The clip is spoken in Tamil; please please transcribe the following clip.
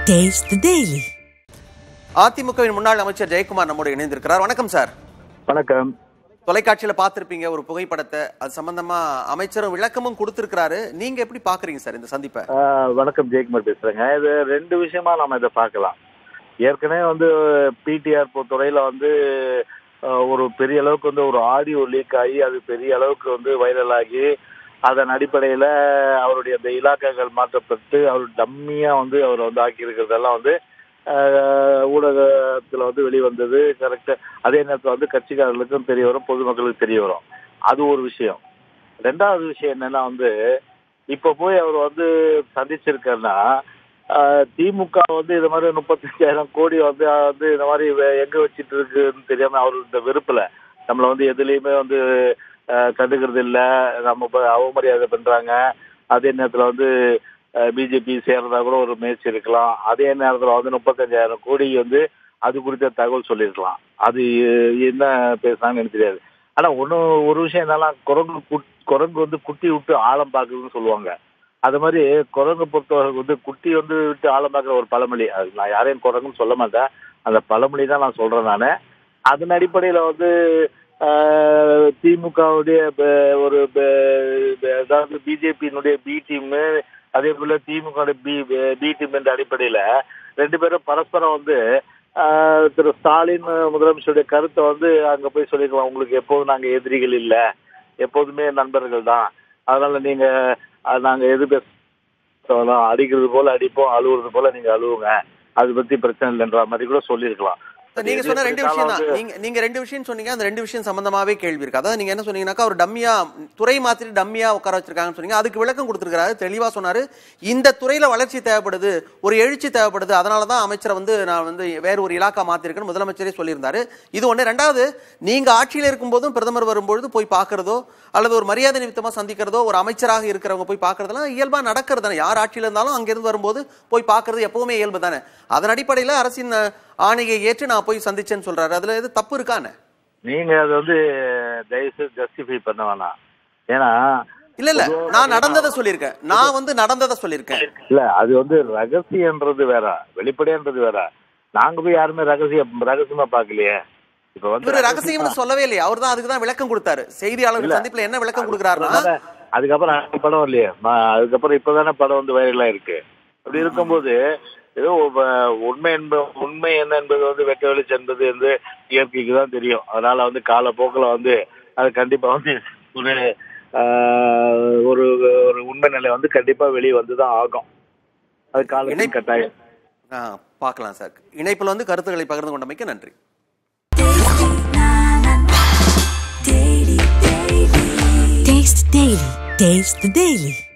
Taste the Daily. அதிமுகவின் முன்னாள் அமைச்சர் ஜெயக்குமார் நம்மோடு இணைந்திருக்கிறார் வணக்கம் சார் வணக்கம் தொலைக்காட்சியில பார்த்திருப்பீங்க ஒரு புகைப்படத்தை அது சம்பந்தமா அமைச்சரும் விளக்கமும் கொடுத்திருக்கிறாரு நீங்க எப்படி பாக்குறீங்க சார் இந்த சந்திப்பை ஆஹ் வணக்கம் ஜெயக்குமார் பேசுறேங்க இது ரெண்டு விஷயமா நம்ம இதை பார்க்கலாம் ஏற்கனவே வந்து பிடிஆர் துறையில வந்து ஆஹ் ஒரு பெரிய அளவுக்கு வந்து ஒரு ஆடியோ லீக் ஆகி அது பெரிய அளவுக்கு வந்து வைரல் ஆகி அதன் அடிப்படையில அவருடைய அந்த இலாக்காக்கள் மாற்றப்பட்டு அவர் டம்மியா வந்து அவர் வந்து ஆக்கி இருக்கிறதெல்லாம் வந்து ஆஹ் ஊடகத்துல வந்து வெளிவந்தது கரெக்டா அதே நேரத்தில் வந்து கட்சிக்காரர்களுக்கும் தெரிய வரும் பொதுமக்களுக்கும் தெரிய வரும் அது ஒரு விஷயம் ரெண்டாவது விஷயம் என்னன்னா வந்து இப்ப போய் அவர் வந்து சந்திச்சிருக்காருன்னா ஆஹ், திமுக வந்து இது மாதிரி முப்பத்தஞ்சாயிரம் கோடி வந்து ஆஹ், வந்து இந்த மாதிரி வே- எங்க வச்சிட்டு இருக்குன்னு தெரியாம அவர் இந்த வெறுப்புல நம்மள வந்து எதுலயுமே வந்து ஆஹ், கண்டுக்கிறது இல்ல நம்ம இப்ப அவமரியாதை பண்றாங்க அதே நேரத்துல வந்து பிஜேபி சேர்றதா கூட ஒரு முயற்சி இருக்கலாம் அதே நேரத்துல வந்து முப்பத்தஞ்சாயிரம் கோடி வந்து அது குறித்த தகவல் சொல்லியிருக்கலாம் அது அஹ், என்ன பேசுனாங்கன்னு எனக்கு தெரியாது ஆனா ஒண்ணு ஒரு விஷயம் என்னன்னா குரங்கு குட்- குரங்கு வந்து குட்டி விட்டு ஆழம் பாக்குதுன்னு சொல்லுவாங்க அது மாதிரி குரங்கு பொறுத்தவரை வந்து குட்டி வந்து விட்டு ஆழம் பார்க்குற ஒரு பழமொழி அது நான் யாரையும் குரங்குன்னு சொல்ல மாட்டேன் அந்த பழமொழி தான் நான் சொல்றேன் நான் அதன் அடிப்படையில வந்து ஆஹ், திமுகவுடைய ப- ஒரு ப- ப- அதாவது பிஜேபியினுடைய பி டீம் அதே போல திமுக பி பி டீம் என்ற அடிப்படையில ரெண்டு பேரும் பரஸ்பரம் வந்து ஆஹ், திரு ஸ்டாலின் முதலமைச்சருடைய கருத்தை வந்து அங்க போய் சொல்லிக்கலாம் உங்களுக்கு எப்போதும் நாங்க எதிரிகள் இல்ல எப்போதுமே நண்பர்கள் தான் அதனால நீங்க அஹ், நாங்க எது பேச அடிக்கிறது போல அடிப்போம் அழுவுறது போல நீங்க அழுவுங்க அது பத்தி பிரச்சனை இல்லைன்ற மாதிரி கூட சொல்லியிருக்கலாம் நீங்க சொன்ன ரெண்டு விஷயம் தான் வந்து- நீங்க நீங்க ரெண்டு விஷயம் சொன்னீங்க அந்த ரெண்டு விஷயம் சம்பந்தமாவே கேள்வி இருக்கு அதாவது நீங்க என்ன சொன்னீங்கன்னாக்கா ஒரு டம்மியா துறை மாத்திரி டம்மியா உட்கார வச்சிருக்காங்கன்னு சொன்னீங்க அதுக்கு விளக்கம் கொடுத்திருக்காரு தெளிவா சொன்னாரு இந்த துறையில வளர்ச்சி தேவைப்படுது ஒரு எழுச்சி தேவைப்படுது அதனால தான் அமைச்சரை வந்து நான் வந்து வேற ஒரு இலாக்கா மாத்திருக்கேன்னு முதலமைச்சரே சொல்லியிருந்தாரு இது ஒண்ணு ரெண்டாவது நீங்க ஆட்சியில இருக்கும்போதும் பிரதமர் வரும்பொழுது போய் பார்க்கறதோ அல்லது ஒரு மரியாதை நிமித்தமா சந்திக்கிறதோ ஒரு அமைச்சராக இருக்கிறவங்க போய் பார்க்கறதெல்லாம் இயல்பா நடக்கிறது தானே யார் ஆட்சியில இருந்தாலும் அங்கிருந்து வரும்போது போய் பார்க்கறது எப்பவுமே இயல்பு தானே அதன் அடிப்படையில அரசின் அஹ், ஆணையை ஏற்று நான் போய் சந்திச்சேன்னு சொல்றாரு அதுல எது தப்பு இருக்கானே நீங்க அது வந்து தயவுசெய்து ஜஸ்டிஃபை பண்ண வேணாம் ஏன்னா இல்ல இல்ல நான் நடந்ததை சொல்லியிருக்கேன் நான் வந்து நடந்ததை சொல்லியிருக்கேன் இல்ல அது வந்து ரகசியன்றது வேற வெளிப்படைன்றது வேற நாங்க போய் யாருமே ரகசியம் ரகசியமா பாக்கலையே இப்ப வந்து இவரு ரகசியம்னு சொல்லவே இல்லையே அவர் தான் அதுக்கு தான் விளக்கம் கொடுத்தாரு செய்தியாளர்கள் சந்திப்புல என்ன விளக்கம் கொடுக்குறாருன்னா அதனால அதுக்கப்புறம் அடுத்த படம் இல்லையே ம- அதுக்கப்புறம் இப்பதானே படம் வந்து வைரலா இருக்கு அப்படி இருக்கும்போது ஏதோ ஒ- உண்மை என்பது உண்மை என்ன என்பது வந்து வெட்ட வெளிச்சம் என்பது வந்து இயற்கைக்கு தான் தெரியும் அதனால வந்து காலப்போக்கில் வந்து அது கண்டிப்பா வந்து ஒரு ஆஹ், ஒரு ஒரு உண்மை நிலை வந்து கண்டிப்பா வெளியே வந்து தான் ஆகும் அது காலத்தின் இணை- கட்டாயம் ஆ, பார்க்கலாம் சார் இணைப்புல வந்து கருத்துக்களை பகிர்ந்து கொண்டமைக்கு நன்றி Taste the Daily. Taste the Daily.